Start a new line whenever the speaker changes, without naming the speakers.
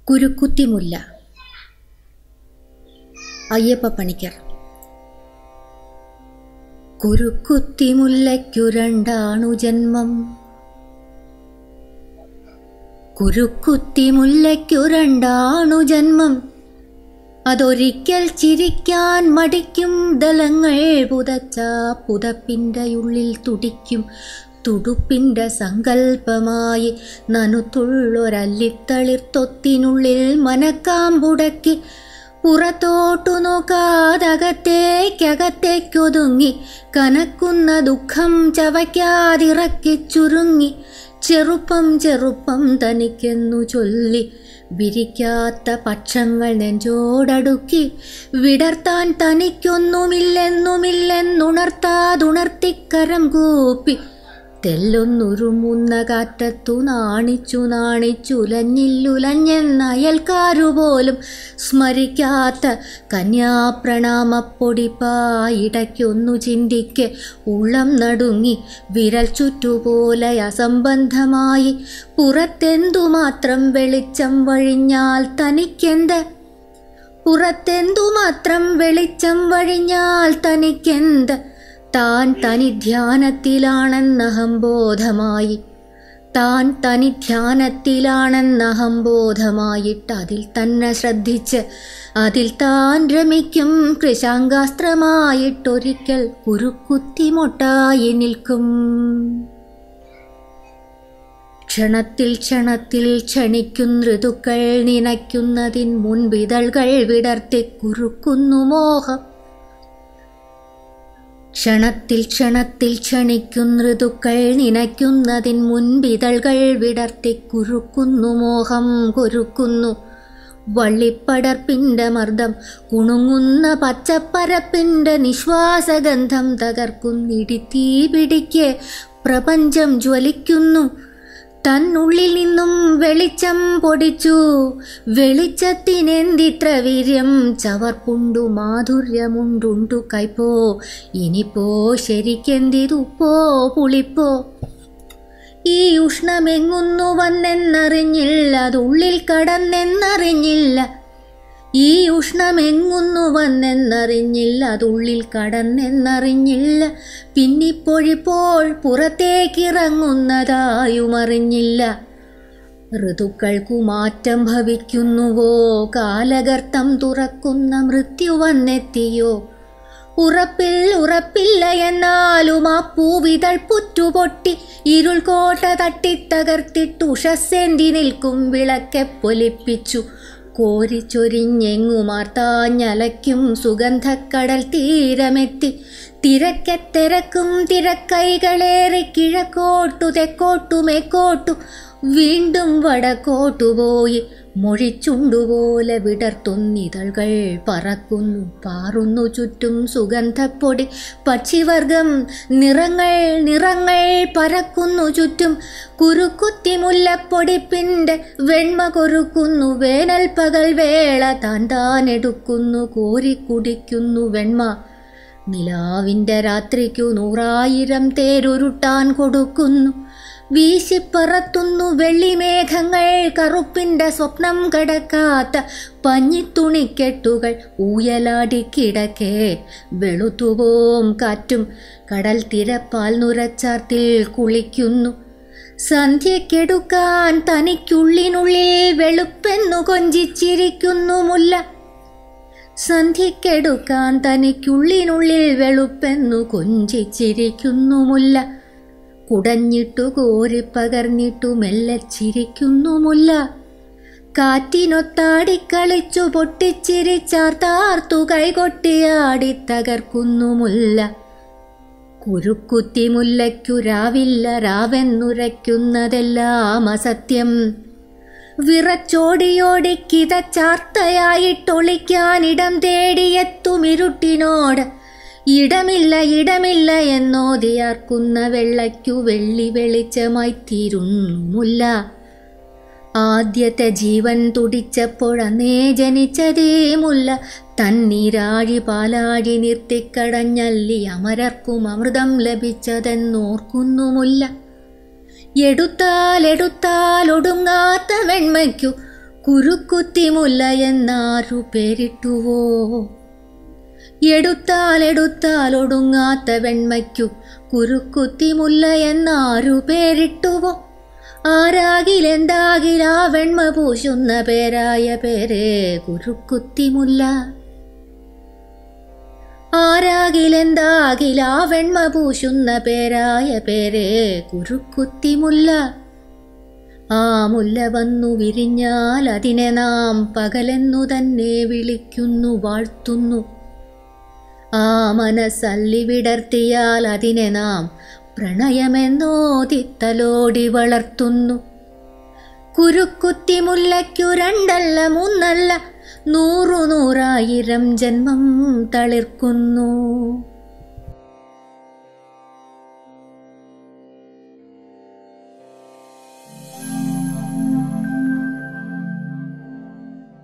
കുരുക്കുത്തിമുല്ല അയ്യപ്പ പണിക്കർ കുരുക്കുത്തിമുല്ലയ്ക്കു രണ്ടാണു ജന്മം കുരുക്കുത്തിമുല്ലയ്ക്കു രണ്ടാണു ജന്മം അതൊരിക്കൽ ചിരിക്കാൻ മടിക്കും ദലങ്ങൾ പുതച്ച പുതപ്പിൻ്റെ ഉള്ളിൽ തുടിക്കും തുടുപ്പിൻ്റെ സങ്കൽപ്പമായി നനുത്തുള്ളൊരല്ലിത്തളിർത്തൊത്തിനുള്ളിൽ മനക്കാമ്പുടക്കി പുറത്തോട്ടു നോക്കാതകത്തേക്കകത്തേക്കൊതുങ്ങി കനക്കുന്ന ദുഃഖം ചവയ്ക്കാതിറക്കി ചുരുങ്ങി ചെറുപ്പം ചെറുപ്പം തനിക്കെന്നു ചൊല്ലി വിരിക്കാത്ത പക്ഷങ്ങൾ നെഞ്ചോടടുക്കി വിടർത്താൻ തനിക്കൊന്നുമില്ലെന്നുമില്ലെന്നുണർത്താതുണർത്തിക്കരം കൂപ്പി തെല്ലൊന്നുരുമുന്ന കാറ്റത്തു നാണിച്ചു നാണിച്ചുലഞ്ഞില്ലുലഞ്ഞെന്ന അയൽക്കാരുപോലും സ്മരിക്കാത്ത കന്യാപ്രണാമപ്പൊടിപ്പായിടയ്ക്കൊന്നു ചിന്തിക്ക് ഉള്ളം നടുങ്ങി വിരൽ ചുറ്റുപോലെ അസംബന്ധമായി പുറത്തെന്തുമാത്രം വെളിച്ചം വഴിഞ്ഞാൽ തനിക്കെന്ത് പുറത്തെന്തുമാത്രം വെളിച്ചം വഴിഞ്ഞാൽ തനിക്കെന്ത് താൻ തനി ധ്യാനത്തിലാണെന്നഹംബോധമായി താൻ തനി ധ്യാനത്തിലാണെന്നഹംബോധമായിട്ട് അതിൽ തന്നെ ശ്രദ്ധിച്ച് അതിൽ താൻ രമിക്കും കൃശാങ്കാസ്ത്രമായിട്ടൊരിക്കൽ കുരുക്കുത്തിമൊട്ടായി നിൽക്കും ക്ഷണത്തിൽ ക്ഷണത്തിൽ ക്ഷണിക്കും ഋതുക്കൾ നിനയ്ക്കുന്നതിൻ മുൻപിതൾകൾ വിടർത്തി കുറുക്കുന്നു മോഹം ക്ഷണത്തിൽ ക്ഷണത്തിൽ ക്ഷണിക്കും ഋതുക്കൾ നിനയ്ക്കുന്നതിൻ മുൻപിതൾകൾ വിടർത്തി കുറുക്കുന്നു മോഹം കുരുക്കുന്നു വള്ളിപ്പടർപ്പിൻ്റെ മർദ്ദം കുണുങ്ങുന്ന പച്ചപ്പരപ്പിൻ്റെ നിശ്വാസഗന്ധം തകർക്കുന്നിടിത്തീ പിടിക്ക് പ്രപഞ്ചം ജ്വലിക്കുന്നു തന്നുള്ളിൽ നിന്നും വെളിച്ചം പൊടിച്ചു വെളിച്ചത്തിനെന്തിത്ര വീര്യം ചവർപ്പുണ്ടു മാധുര്യമുണ്ടുണ്ടു കൈപ്പോ ഇനിപ്പോ ശരിക്കെന്തിതുപ്പോ പുളിപ്പോ ഈ ഉഷ്ണമെങ്ങുന്നു വന്നെന്നറിഞ്ഞില്ല അതുള്ളിൽ കടന്നെന്നറിഞ്ഞില്ല ഈ ഉഷ്ണമെങ്ങുന്നു വന്നെന്നറിഞ്ഞില്ല അതുള്ളിൽ കടന്നെന്നറിഞ്ഞില്ല പിന്നിപ്പൊഴിപ്പോൾ പുറത്തേക്കിറങ്ങുന്നതായുമറിഞ്ഞില്ല ഋതുക്കൾക്കു മാറ്റം ഭവിക്കുന്നുവോ കാലഗർത്തം തുറക്കുന്ന മൃത്യു വന്നെത്തിയോ ഉറപ്പിൽ ഉറപ്പില്ല എന്നാലും ആ പൂവിതൾ പുറ്റുപൊട്ടി ഇരുൾ കോട്ട തട്ടിത്തകർത്തിട്ട് ഉഷസ്സേന്തി നിൽക്കും വിളക്കെ പൊലിപ്പിച്ചു കോരിച്ചൊരിഞ്ഞെങ്ങുമാർത്താഞ്ഞലയ്ക്കും സുഗന്ധക്കടൽ തീരമെത്തി തിരക്കെ തിരക്കും തിരക്കൈകളേറി കിഴക്കോട്ടു തെക്കോട്ടു മേക്കോട്ടു വീണ്ടും വടക്കോട്ടുപോയി മൊഴിച്ചുണ്ടുപോലെ വിടർത്തുന്നിതൾകൾ പറക്കുന്നു പാറുന്നു ചുറ്റും സുഗന്ധപ്പൊടി പക്ഷിവർഗം നിറങ്ങൾ നിറങ്ങൾ പരക്കുന്നു ചുറ്റും കുരുക്കുത്തി മുല്ലപ്പൊടിപ്പിൻ്റെ വെണ്മ കൊരുക്കുന്നു വേനൽ പകൽ വേള താൻ താൻ എടുക്കുന്നു കോരിക്കുടിക്കുന്നു വെണ്മ നിലാവിൻ്റെ രാത്രിക്കു നൂറായിരം തേരുരുട്ടാൻ കൊടുക്കുന്നു വീശിപ്പറത്തുന്നു വെള്ളിമേഘങ്ങൾ കറുപ്പിൻ്റെ സ്വപ്നം കടക്കാത്ത പഞ്ഞിത്തുണിക്കെട്ടുകൾ ഊയലാടിക്കിടക്കെ വെളുത്തുപോം കാറ്റും കടൽ തിരപ്പാൽ നുരച്ചാർത്തിൽ കുളിക്കുന്നു സന്ധ്യക്കെടുക്കാൻ തനിക്കുള്ളിനുള്ളിൽ വെളുപ്പെന്നു കൊഞ്ചിച്ചിരിക്കുന്നു മുല്ല സന്ധ്യക്കെടുക്കാൻ തനിക്കുള്ളിനുള്ളിൽ വെളുപ്പെന്നു കൊഞ്ചിച്ചിരിക്കുന്നു മുല്ല കുടഞ്ഞിട്ടു കോരിപ്പകർന്നിട്ടു മെല്ലെ ചിരിക്കുന്നു മുല്ല കാറ്റിനൊത്താടിക്കളിച്ചു പൊട്ടിച്ചിരിച്ചാർത്താർത്തു കൈകൊട്ടിയാടി തകർക്കുന്നു മുല്ല കുരുക്കുത്തി മുല്ലയ്ക്കു രാവില്ല രാവെന്നുരയ്ക്കുന്നതെല്ലാം അസത്യം വിറച്ചോടിയോടി കിതച്ചാർത്തയായിട്ടൊളിക്കാനിടം തേടിയെത്തുമിരുട്ടിനോട് ഇടമില്ല ഇടമില്ല എന്നോതിയാർക്കുന്ന വെള്ളയ്ക്കു വെള്ളി വെളിച്ചമായി തീരുന്നുമുല്ല ആദ്യത്തെ ജീവൻ തുടിച്ചപ്പോഴന്നേ ജനിച്ചതേ മുല്ല തന്നീരാഴി പാലാഴി നിർത്തിക്കടഞ്ഞല്ലി അമരർക്കും അമൃതം ലഭിച്ചതെന്നോർക്കുന്നുമുല്ല എടുത്താൽ എടുത്താൽ ഒടുങ്ങാത്ത വെണ്മയ്ക്കു കുരുക്കുത്തിമുല്ല എന്നാരു പേരിട്ടുവോ എടുത്താൽ എടുത്താൽ ഒടുങ്ങാത്ത വെണ്മയ്ക്കു കുരുക്കുത്തിമുല്ല എന്നാരു പേരിട്ടുവോ ആരാകിലെന്താകിൽ ആ വെണ്മ പൂശുന്ന പേരായ പേരേ കുരുക്കുത്തിമുല്ല ആരാകിലെന്താകിൽ ആ വെണ്മ പൂശുന്ന പേരായ പേരേ കുരുക്കുത്തിമുല്ല ആ മുല്ല വന്നു വിരിഞ്ഞാൽ അതിനെ നാം പകലെന്നു തന്നെ വിളിക്കുന്നു വാഴ്ത്തുന്നു ആ മനസ്സല്ലി വിടർത്തിയാൽ അതിനെ നാം പ്രണയമെന്നോതിത്തലോടി വളർത്തുന്നു കുരുക്കുത്തി മുല്ലയ്ക്കു രണ്ടല്ല മൂന്നല്ല നൂറു നൂറായിരം ജന്മം തളിർക്കുന്നു